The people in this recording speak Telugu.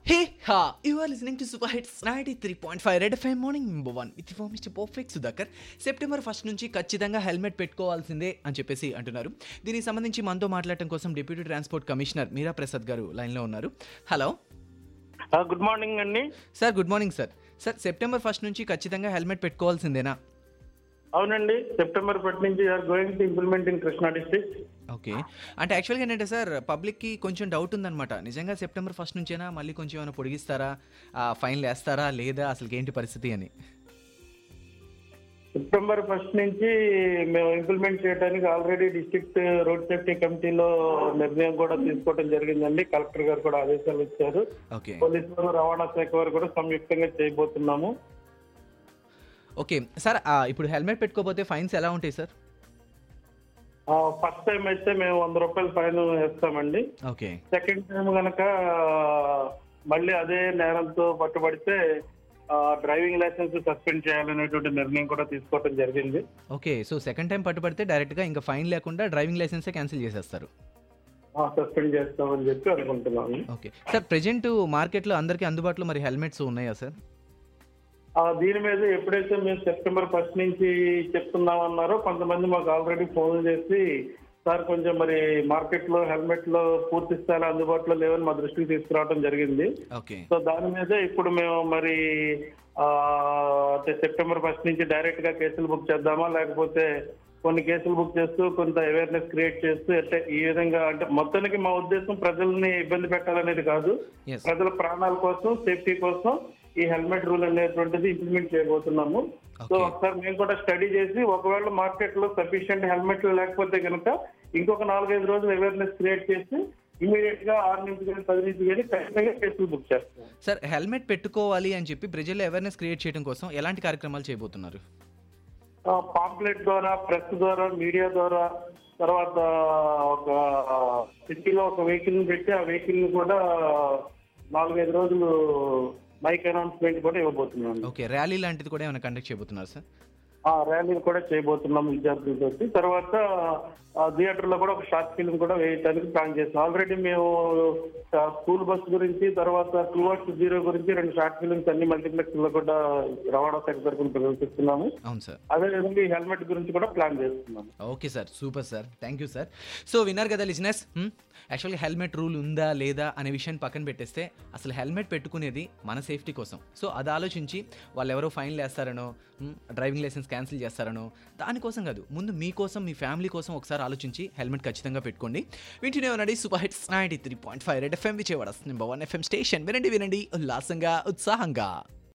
Hey ha! You are listening to Super Hits 93.5 Red FM morning number one with four mister perfect Sudhakar September first నుంచి ఖచ్చితంగా హెల్మెట్ పెట్టుకోవాల్సిందే అని చెప్పేసి అంటున్నారు దీనికి సంబంధించి మనతో మాట్లాడటం కోసం deputy transport commissioner Meera Prasad garu లైన్లో ఉన్నారు హలో గుడ్ మార్నింగ్ అండి sir good morning sir sir September first నుంచి ఖచ్చితంగా హెల్మెట్ పెట్టుకోవాల్సిందేనా అవునండి సెప్టెంబర్ ఫస్ట్ నుంచి are going to implement in Krishna district okay అంటే యాక్చువల్గా ఏంటంటే సార్ పబ్లిక్కి కొంచెం డౌట్ ఉందన్నమాట నిజంగా సెప్టెంబర్ ఫస్ట్ నుంచేనా మళ్ళీ కొంచెం ఏమైనా పొడిగిస్తారా ఫైన్లు వేస్తారా లేదా అసలు ఏంటి పరిస్థితి అని సెప్టెంబర్ ఫస్ట్ నుంచి మేము ఇంప్లిమెంట్ చేయడానికి ఆల్రెడీ డిస్ట్రిక్ట్ రోడ్ సేఫ్టీ కమిటీలో నిర్ణయం కూడా తీసుకోవడం జరిగిందండి కలెక్టర్ గారు కూడా ఆదేశాలు ఇచ్చారు ఓకే పోలీసులు రవాణా శాఖ వారు కూడా సంయుక్తంగా చేయబోతున్నాము ఓకే సార్ ఆ, ఇప్పుడు హెల్మెట్ పెట్టుకోకపోతే ఫైన్స్ ఎలా ఉంటాయి సార్ ఫస్ట్ టైం అయితే మేము వంద రూపాయలు ఫైన్ వేస్తామండి ఓకే సెకండ్ టైం కనుక మళ్ళీ అదే నేరంతో పట్టుబడితే డ్రైవింగ్ లైసెన్స్ సస్పెండ్ చేయాలనేటువంటి నిర్ణయం కూడా తీసుకోవడం జరిగింది ఓకే సో సెకండ్ టైం పట్టుబడితే డైరెక్ట్గా ఇంకా ఫైన్ లేకుండా డ్రైవింగ్ లైసెన్సే క్యాన్సిల్ చేసేస్తారు సస్పెండ్ చేస్తామని చెప్పి అనుకుంటున్నాము ఓకే సార్ ప్రజెంట్ మార్కెట్లో అందరికీ అందుబాటులో మరి హెల్మెట్స్ ఉన్నాయా సార్ ఆ, దీని మీద ఎప్పుడైతే మేము సెప్టెంబర్ ఫస్ట్ నుంచి చెప్తున్నామన్నారో కొంతమంది మాకు ఆల్రెడీ ఫోన్ చేసి సార్ కొంచెం మరి మార్కెట్ లో హెల్మెట్ లో పూర్తి స్థాయిలో అందుబాటులో లేవని మా దృష్టికి తీసుకురావడం జరిగింది ఓకే సో దాని మీద ఇప్పుడు మేము మరి ఆ, అంటే సెప్టెంబర్ ఫస్ట్ నుంచి డైరెక్ట్ గా కేసులు బుక్ చేద్దామా లేకపోతే కొన్ని కేసులు బుక్ చేస్తూ కొంత అవేర్నెస్ క్రియేట్ చేస్తూ అంటే ఈ విధంగా అంటే మొత్తానికి మా ఉద్దేశం ప్రజల్ని ఇబ్బంది పెట్టాలనేది కాదు ఎస్ ప్రజల ప్రాణాల కోసం సేఫ్టీ కోసం ఈ హెల్మెట్ రూల్ అనేటువంటిది ఇంప్లిమెంట్ చేయబోతున్నాము సో ఓకే ఒకసారి మేము కూడా స్టడీ చేసి ఒకవేళ మార్కెట్ లో సఫిషియెంట్ హెల్మెట్లు లేకపోతే కనుక ఇంకొక నాలుగైదు రోజులు అవేర్నెస్ క్రియేట్ చేసి ఇమీడియట్ గా ఆరు నుంచి కానీ పది నుంచి కానీ ఖచ్చితంగా కేసులు బుక్ చేస్తాం సార్ హెల్మెట్ పెట్టుకోవాలి అని చెప్పి ప్రజల్లో అవేర్నెస్ క్రియేట్ చేయడం కోసం ఎలాంటి కార్యక్రమాలు చేయబోతున్నారు పాంప్లెట్ ద్వారా ప్రెస్ ద్వారా మీడియా ద్వారా తర్వాత ఒక సిటీలో ఒక వెహికల్ ని పెట్టి ఆ వెహికల్ ని కూడా నాలుగైదు రోజులు మైక్ అనౌన్స్మెంట్ కూడా ఇవ్వబోతున్నాం ఓకే ర్యాలీ లాంటిది కూడా ఏమైనా కండక్ట్ చేయబోతున్నారు సార్ ఆ ర్యాలీలు కూడా చేయబోతున్నాం విద్యార్థులతో తర్వాత థియేటర్ లో కూడా ఒక షార్ట్ ఫిల్మ్ కూడా వేయడానికి ప్లాన్ చేస్తాం ఆల్రెడీ మేము ఆ, స్కూల్ బస్ గురించి తర్వాత టువర్డ్స్ జీరో గురించి రెండు షార్ట్ ఫిల్మ్స్ అన్ని మల్టీప్లెక్స్ లో కూడా రవాణా శాఖ తరఫున ప్రదర్శిస్తున్నాము అవును సార్ అదేవిధంగా ఈ హెల్మెట్ గురించి కూడా ప్లాన్ చేస్తున్నాము okay sir super sir thank you sir so విన్నారు కదా లిజినెస్ యాక్చువల్గా హెల్మెట్ రూల్ ఉందా లేదా అనే విషయాన్ని పక్కన పెట్టేస్తే అసలు హెల్మెట్ పెట్టుకునేది మన సేఫ్టీ కోసం సో అది ఆలోచించి వాళ్ళు ఎవరో ఫైన్లు వేస్తారనో డ్రైవింగ్ లైసెన్స్ క్యాన్సిల్ చేస్తారనో దానికోసం కాదు ముందు మీకోసం మీ ఫ్యామిలీ కోసం ఒకసారి ఆలోచించి హెల్మెట్ ఖచ్చితంగా పెట్టుకోండి వింటూనే ఉండండి super hits ninety three point five red FM Vijayawada number one FM station వినండి వినండి ఉల్లాసంగా ఉత్సాహంగా